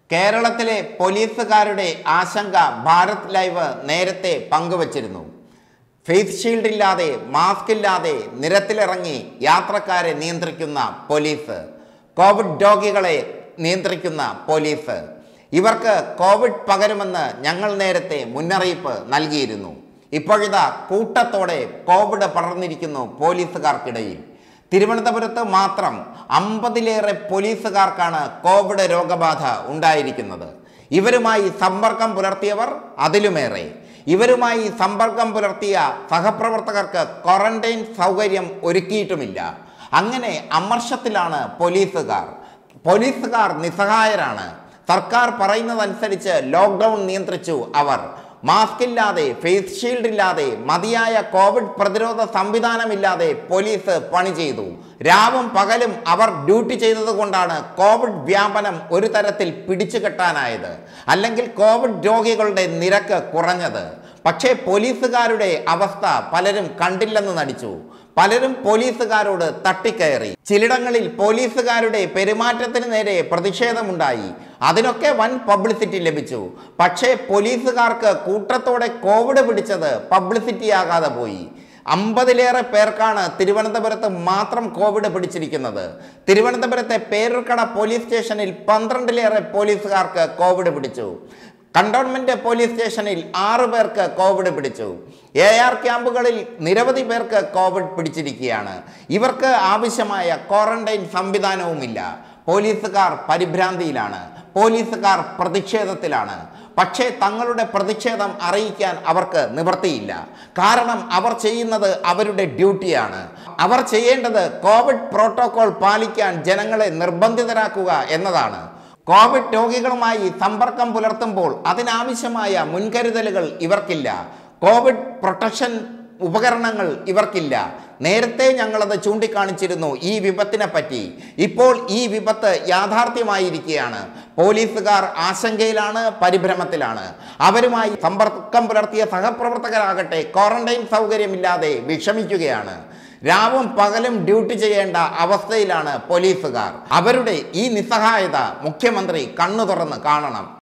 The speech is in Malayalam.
കേരളത്തിലെ പോലീസുകാരുടെ ആശങ്ക ഭാരത് ലൈവ് നേരത്തെ പങ്കുവച്ചിരുന്നു ഫേസ് ഷീൽഡ് ഇല്ലാതെ മാസ്ക് ഇല്ലാതെ നിരത്തിലിറങ്ങി യാത്രക്കാരെ നിയന്ത്രിക്കുന്ന പോലീസ് കോവിഡ് രോഗികളെ നിയന്ത്രിക്കുന്ന പോലീസ് ഇവർക്ക് കോവിഡ് പകരുമെന്ന് ഞങ്ങൾ നേരത്തെ മുന്നറിയിപ്പ് നൽകിയിരുന്നു ഇപ്പോഴിതാ കൂട്ടത്തോടെ കോവിഡ് പടർന്നിരിക്കുന്നു പോലീസുകാർക്കിടയിൽ തിരുവനന്തപുരത്ത് മാത്രം അമ്പതിലേറെ പോലീസുകാർക്കാണ് കോവിഡ് രോഗബാധ ഉണ്ടായിരിക്കുന്നത് ഇവരുമായി സമ്പർക്കം പുലർത്തിയവർ അതിലുമേറെ ഇവരുമായി സമ്പർക്കം പുലർത്തിയ സഹപ്രവർത്തകർക്ക് ക്വാറന്റൈൻ സൗകര്യം ഒരുക്കിയിട്ടുമില്ല അങ്ങനെ അമർഷത്തിലാണ് പോലീസുകാർ പോലീസുകാർ നിസ്സഹായരാണ് സർക്കാർ പറയുന്നതനുസരിച്ച് ലോക്ക്ഡൗൺ നിയന്ത്രിച്ചു അവർ മാസ്ക് ഇല്ലാതെ ഫേസ് ഷീൽഡ് ഇല്ലാതെ മതിയായ കോവിഡ് പ്രതിരോധ സംവിധാനമില്ലാതെ പോലീസ് പണി ചെയ്തു രാവും പകലും അവർ ഡ്യൂട്ടി ചെയ്തതുകൊണ്ടാണ് കോവിഡ് വ്യാപനം ഒരു തരത്തിൽ പിടിച്ചു കെട്ടാനായത് അല്ലെങ്കിൽ കോവിഡ് രോഗികളുടെ നിരക്ക് കുറഞ്ഞത് പക്ഷേ പോലീസുകാരുടെ അവസ്ഥ പലരും കണ്ടില്ലെന്ന് നടിച്ചു പലരും പോലീസുകാരോട് തട്ടിക്കയറി ചിലയിടങ്ങളിൽ പോലീസുകാരുടെ പെരുമാറ്റത്തിന് നേരെ പ്രതിഷേധമുണ്ടായി അതിനൊക്കെ വൻ പബ്ലിസിറ്റി ലഭിച്ചു പക്ഷേ പോലീസുകാർക്ക് കൂട്ടത്തോടെ കോവിഡ് പിടിച്ചത് പബ്ലിസിറ്റി ആകാതെ പോയി അമ്പതിലേറെ പേർക്കാണ് തിരുവനന്തപുരത്ത് മാത്രം കോവിഡ് പിടിച്ചിരിക്കുന്നത് തിരുവനന്തപുരത്തെ പേരൂർക്കട പോലീസ് സ്റ്റേഷനിൽ പന്ത്രണ്ടിലേറെ പോലീസുകാർക്ക് കോവിഡ് പിടിച്ചു കണ്ടോൺമെന്റ് പോലീസ് സ്റ്റേഷനിൽ ആറു പേർക്ക് കോവിഡ് പിടിച്ചു എ ആർ ക്യാമ്പുകളിൽ നിരവധി പേർക്ക് കോവിഡ് പിടിച്ചിരിക്കുകയാണ് ഇവർക്ക് ആവശ്യമായ ക്വാറന്റൈൻ സംവിധാനവുമില്ല പോലീസുകാർ പരിഭ്രാന്തിയിലാണ് പോലീസുകാർ പ്രതിഷേധത്തിലാണ് പക്ഷേ തങ്ങളുടെ പ്രതിഷേധം അറിയിക്കാൻ അവർക്ക് നിവൃത്തിയില്ല കാരണം അവർ ചെയ്യുന്നത് അവരുടെ ഡ്യൂട്ടിയാണ് അവർ ചെയ്യേണ്ടത് കോവിഡ് പ്രോട്ടോകോൾ പാലിക്കാൻ ജനങ്ങളെ നിർബന്ധിതരാക്കുക എന്നതാണ് കോവിഡ് രോഗികളുമായി സമ്പർക്കം പുലർത്തുമ്പോൾ അതിനാവശ്യമായ മുൻകരുതലുകൾ ഇവർക്കില്ല കോവിഡ് പ്രൊട്ടക്ഷൻ ഉപകരണങ്ങൾ ഇവർക്കില്ല നേരത്തെ ഞങ്ങളത് ചൂണ്ടിക്കാണിച്ചിരുന്നു ഈ വിപത്തിനെ പറ്റി ഇപ്പോൾ ഈ വിപത്ത് യാഥാർത്ഥ്യമായിരിക്കുകയാണ് പോലീസുകാർ ആശങ്കയിലാണ് പരിഭ്രമത്തിലാണ് അവരുമായി സമ്പർക്കം പുലർത്തിയ സഹപ്രവർത്തകരാകട്ടെ ക്വാറന്റൈൻ സൗകര്യമില്ലാതെ വിഷമിക്കുകയാണ് രാവും പകലും ഡ്യൂട്ടി ചെയ്യേണ്ട അവസ്ഥയിലാണ് പോലീസുകാർ അവരുടെ ഈ നിസ്സഹായത മുഖ്യമന്ത്രി കണ്ണു തുറന്ന് കാണണം